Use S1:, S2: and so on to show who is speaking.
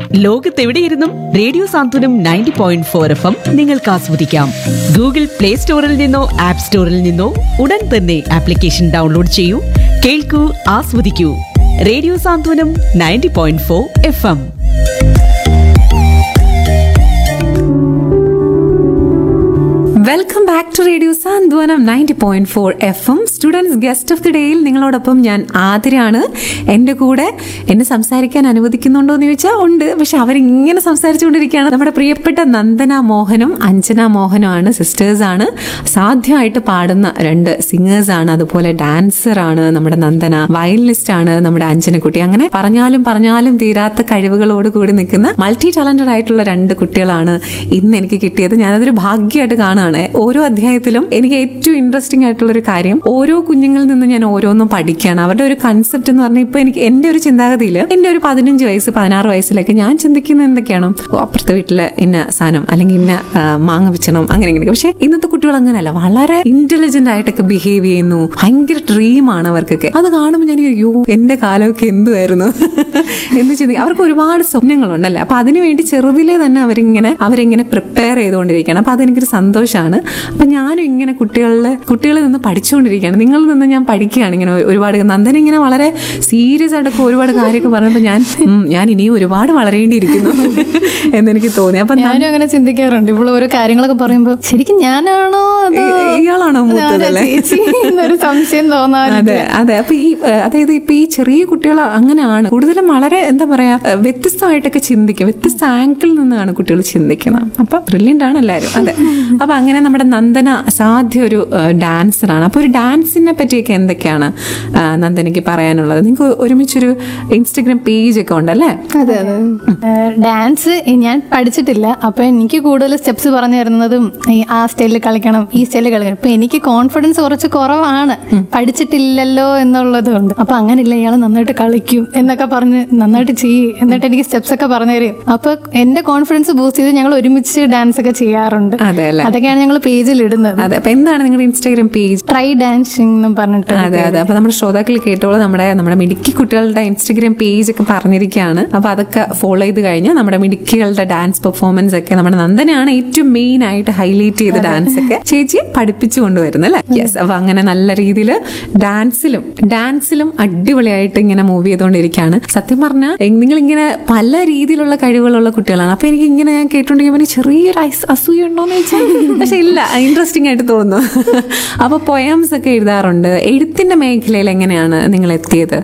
S1: ലോകത്തെവിടെയിരുന്നും radio Santhwanam ninety point four F M നിങ്ങൾക്ക് ആസ്വദിക്കാം Google play സ്റ്റോറിൽ നിന്നോ ആപ്പ് സ്റ്റോറിൽ നിന്നോ ഉടൻ തന്നെ ആപ്ലിക്കേഷൻ ഡൗൺലോഡ് ചെയ്യൂ കേൾക്കൂ ആസ്വദിക്കൂ radio Santhwanam ninety point four F M
S2: welcome back to radio Santhwanam ninety point four F M students guest of the ഡേയിൽ നിങ്ങളോടൊപ്പം ഞാൻ ആതിരാണ് എൻ്റെ കൂടെ എന്നെ സംസാരിക്കാൻ അനുവദിക്കുന്നുണ്ടോ എന്ന് ചോദിച്ചാൽ ഉണ്ട് പക്ഷെ അവരിങ്ങനെ സംസാരിച്ചുകൊണ്ടിരിക്കുകയാണ് നമ്മുടെ പ്രിയപ്പെട്ട നന്ദന മോഹനും അഞ്ജന മോഹനും ആണ് സിസ്റ്റേഴ്സ് ആണ് സാധ്യമായിട്ട് പാടുന്ന രണ്ട് സിംഗേഴ്സ് ആണ് അതുപോലെ ഡാൻസർ ആണ് നമ്മുടെ നന്ദന വയലിനിസ്റ്റ് ആണ് നമ്മുടെ അഞ്ജനക്കുട്ടി അങ്ങനെ പറഞ്ഞാലും പറഞ്ഞാലും തീരാത്ത കഴിവുകളോട് കൂടി നിൽക്കുന്ന മൾട്ടി ടാലന്റഡ് ആയിട്ടുള്ള രണ്ട് കുട്ടികളാണ് ഇന്ന് എനിക്ക് കിട്ടിയത് ഞാനതൊരു ഭാഗ്യമായിട്ട് കാണുകയാണ് ഓരോ അധ്യായത്തിലും എനിക്ക് ഏറ്റവും ഇൻട്രസ്റ്റിംഗ് ആയിട്ടുള്ള ഒരു കാര്യം ഓരോ കുഞ്ഞുങ്ങളിൽ നിന്ന് ഞാൻ ഓരോന്നും പഠിക്കുകയാണ് അവരുടെ ഒരു കൺസെപ്റ്റ് എന്ന് പറഞ്ഞാൽ ഇപ്പൊ എനിക്ക് എന്റെ ഒരു ചിന്താഗതിയിൽ എന്റെ ഒരു പതിനഞ്ച് വയസ്സ് പതിനാറ് വയസ്സിലൊക്കെ ഞാൻ ചിന്തിക്കുന്ന എന്തൊക്കെയാണ് ഓ, അപ്പുറത്തെ വീട്ടിലെ ഇന്ന സാധനം അല്ലെങ്കിൽ ഇന്ന ആ, മാങ്ങ വെച്ചണം അങ്ങനെ ഇങ്ങനെ പക്ഷെ ഇന്നത്തെ കുട്ടികൾ അങ്ങനെയല്ല വളരെ ഇന്റലിജന്റ് ആയിട്ടൊക്കെ ബിഹേവ് ചെയ്യുന്നു ഭയങ്കര ഡ്രീമാണ് അവർക്കൊക്കെ അത് കാണുമ്പോൾ ഞാൻ അയ്യോ എന്റെ കാലമൊക്കെ എന്തുമായിരുന്നു എന്ന് ചിന്തിക്കും അവർക്ക് ഒരുപാട് സ്വപ്നങ്ങളുണ്ടല്ലേ അപ്പൊ അതിനുവേണ്ടി ചെറുതിലെ തന്നെ അവരിങ്ങനെ അവരിങ്ങനെ പ്രിപ്പയർ ചെയ്തുകൊണ്ടിരിക്കുകയാണ് അപ്പൊ അതെനിക്കൊരു സന്തോഷമാണ് അപ്പൊ ഞാനും ഇങ്ങനെ കുട്ടികളിൽ കുട്ടികളിൽ നിന്ന് പഠിച്ചുകൊണ്ടിരിക്കുകയാണ് നിങ്ങളിൽ നിന്ന് ഞാൻ പഠിക്കുകയാണ് ഇങ്ങനെ ഒരുപാട് നന്ദന ഇങ്ങനെ വളരെ സീരിയസ് ആയിട്ടൊക്കെ ഒരുപാട് കാര്യമൊക്കെ പറയുമ്പോൾ ഞാൻ ഉം, ഞാൻ ഇനിയും ഒരുപാട് വളരേണ്ടിയിരിക്കുന്നു എന്നെനിക്ക് തോന്നി അപ്പൊ
S3: ഞാനും അങ്ങനെ ചിന്തിക്കാറുണ്ട് ഇപ്പോൾ ഓരോ കാര്യങ്ങളൊക്കെ പറയുമ്പോ ശരിക്കും ഞാനാണോ അതോ
S2: ഈ- ഇയാളാണോ മൂത്തതല്ലേ?
S3: അതെ, ചേച്ചി എന്നൊരു സംശയം തോന്നാറുണ്ട്
S2: അതെ അതെ അപ്പൊ ഈ ഏഹ്, അതായത് ഇപ്പൊ ഈ ചെറിയ കുട്ടികൾ അങ്ങനെയാണ് കൂടുതലും വളരെ എന്താ പറയാ ഏഹ്, വ്യത്യസ്തമായിട്ടൊക്കെ ചിന്തിക്കും വ്യത്യസ്ത ആംഗിളിൽ നിന്നാണ് കുട്ടികൾ ചിന്തിക്കുന്നത് അപ്പൊ ബ്രില്യൻ്റ് ആണ് എല്ലാവരും അതെ അപ്പൊ അങ്ങനെ നമ്മുടെ നന്ദന സാധ്യ ഒരു ഡാൻസറാണ് അപ്പൊ ഒരു ഡാൻസിനെ പറ്റിയൊക്കെ എന്തൊക്കെയാണ് ആ, നന്ദനയ്ക്ക് പറയാനുള്ളത് നിങ്ങൾക്ക് ഒരുമിച്ചൊരു ഇൻസ്റ്റഗ്രാം പേജ് ഒക്കെ ഉണ്ടല്ലേ
S3: അതെ അതെ ഡാൻസ് ഞാൻ പഠിച്ചിട്ടില്ല അപ്പൊ എനിക്ക് കൂടുതൽ സ്റ്റെപ്സ് പറഞ്ഞു തരുന്നതും ഈ ആ സ്റ്റൈലിൽ കളിക്കണം ഈ സ്റ്റൈലിൽ കളിക്കണം ഇപ്പൊ എനിക്ക് കോൺഫിഡൻസ് കുറച്ച് കുറവാണ് പഠിച്ചിട്ടില്ലല്ലോ എന്നുള്ളത് കൊണ്ട് അപ്പൊ അങ്ങനെയില്ല ഇയാൾ നന്നായിട്ട് കളിക്കും എന്നൊക്കെ പറഞ്ഞ് നന്നായിട്ട് ചെയ്യും എന്നിട്ട് എനിക്ക് സ്റ്റെപ്സ് ഒക്കെ പറഞ്ഞു തരും അപ്പൊ എന്റെ കോൺഫിഡൻസ് ബൂസ്റ്റ് ചെയ്ത് ഞങ്ങൾ ഒരുമിച്ച് ഡാൻസ് ഒക്കെ ചെയ്യാറുണ്ട്
S2: അതെ അല്ലേ
S3: അതൊക്കെയാണ് ഞങ്ങൾ പേജിൽ ഇടുന്നത്
S2: അതെ അപ്പൊ എന്താണ് നിങ്ങളുടെ ഇൻസ്റ്റാഗ്രാം പേജ്
S3: ട്രൈ ഡാൻസിങ് എന്നും പറഞ്ഞിട്ട്
S2: അതെ അതെ അപ്പൊ നമ്മുടെ ശ്രോതാക്കൾ കേട്ടോളൂ നമ്മുടെ നമ്മുടെ മിടുക്കി കുട്ടികളുടെ ഇൻസ്റ്റഗ്രാം പേജ് ഒക്കെ പറഞ്ഞിരിക്കുകയാണ് അപ്പൊ അതൊക്കെ ഫോളോ ചെയ്ത് കഴിഞ്ഞാൽ നമ്മുടെ മിടുക്കികളുടെ ഡാൻസ് പെർഫോമൻസ് ഒക്കെ നമ്മുടെ നന്ദനാണ് ഏറ്റവും മെയിൻ ആയിട്ട് ഹൈലൈറ്റ് ചെയ്ത ഡാൻസ് ഒക്കെ ചേച്ചി പഠിപ്പിച്ചു കൊണ്ടുവരുന്നത് അല്ലേ യെസ് അപ്പൊ അങ്ങനെ നല്ല രീതിയിൽ ഡാൻസിലും ഡാൻസിലും അടിപൊളിയായിട്ട് ഇങ്ങനെ മൂവ് ചെയ്തുകൊണ്ടിരിക്കുകയാണ് സത്യം പറഞ്ഞാൽ നിങ്ങൾ ഇങ്ങനെ പല രീതിയിലുള്ള കഴിവുകളുള്ള കുട്ടികളാണ് അപ്പൊ എനിക്ക് ഇങ്ങനെ ഞാൻ കേട്ടോണ്ടിരിക്കുമ്പോൾ എനിക്ക് ചെറിയൊരു അസ്- അസൂയ ഉണ്ടോന്ന് ചോദിച്ചാൽ പക്ഷെ ഇല്ല ഇൻട്രസ്റ്റിംഗ് ആയിട്ട് തോന്നുന്നു അപ്പൊ പൊയംസ് ഒക്കെ എഴുതാറുണ്ട് എഴുത്തിന്റെ മേഖലയിൽ എങ്ങനെയാണ് നിങ്ങൾ എത്തിയത്